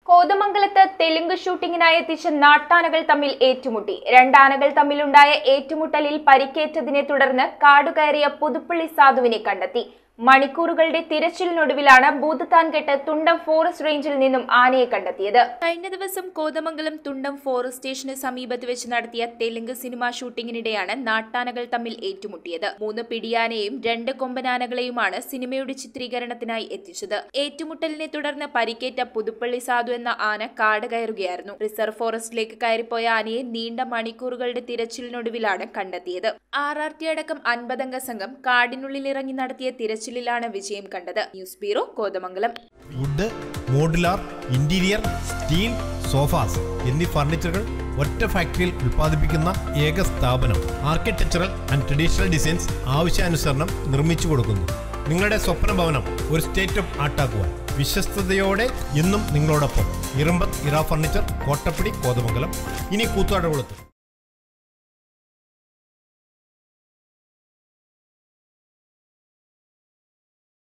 കോതമംഗലത്ത് തെലുങ്ക് ഷൂട്ടിങ്ങിനായി എത്തിച്ച നാട്ടാനകൾ തമ്മിൽ ഏറ്റുമുട്ടി രണ്ടാനകൾ തമ്മിലുണ്ടായ ഏറ്റുമുട്ടലിൽ പരിക്കേറ്റതിനെ തുടർന്ന് കാടുകയറിയ പുതുപ്പള്ളി സാധുവിനെ കണ്ടെത്തി മണിക്കൂറുകളുടെ തിരച്ചിലിനൊടുവിലാണ് ഭൂതത്താൻകെട്ട് തുണ്ടം ഫോറസ്റ്റ് റേഞ്ചിൽ നിന്നും ആനയെ കണ്ടെത്തിയത് കഴിഞ്ഞ ദിവസം കോതമംഗലം തുണ്ടം ഫോറസ്റ്റ് സ്റ്റേഷന് സമീപത്ത് വെച്ച് നടത്തിയ തെലുങ്ക് സിനിമ ഷൂട്ടിങ്ങിനിടെയാണ് നാട്ടാനകൾ തമ്മിൽ ഏറ്റുമുട്ടിയത് മൂന്ന് പിടിയാനയും രണ്ട് കൊമ്പനാനകളെയുമാണ് സിനിമയുടെ ചിത്രീകരണത്തിനായി എത്തിച്ചത് ഏറ്റുമുട്ടലിനെ തുടർന്ന് പരിക്കേറ്റ പുതുപ്പള്ളി സാധു എന്ന ആന കാട് കയറുകയായിരുന്നു റിസർവ് ഫോറസ്റ്റിലേക്ക് കയറിപ്പോയ ആനയെ നീണ്ട മണിക്കൂറുകളുടെ തിരച്ചിലിനൊടുവിലാണ് കണ്ടെത്തിയത് ആർ ആർ ടി അടക്കം അൻപതംഗ സംഘം കാടിനുള്ളിൽ ഇറങ്ങി നടത്തിയ തിരച്ചിലിലാണ് വിജയം കണ്ടത് news bureau Kothamangalam wood modular interior steel sofas എന്നീ ഫർണിച്ചറുകൾ ഒറ്റ ഫാക്ടറിയിൽ ഉൽപ്പാദിപ്പിക്കുന്ന ഏക സ്ഥാപനം ആർക്കിടെക്ചറൽ ആൻഡ് ട്രഡീഷണൽ ഡിസൈൻസ് ആവശ്യാനുസരണം നിർമ്മിച്ചു കൊടുക്കുന്നു നിങ്ങളുടെ സ്വപ്ന ഭവനം ഒരു സ്റ്റേറ്റ് ഓഫ് ആർട്ടാക്കുവാൻ വിശ്വസ്തയോടെ എന്നും നിങ്ങളോടൊപ്പം ഇറമ്പത്ത് ഇറ ഫർണിച്ചർ കോട്ടപ്പടി കോതമംഗലം ഇനി കൂത്താടുകുളത്ത്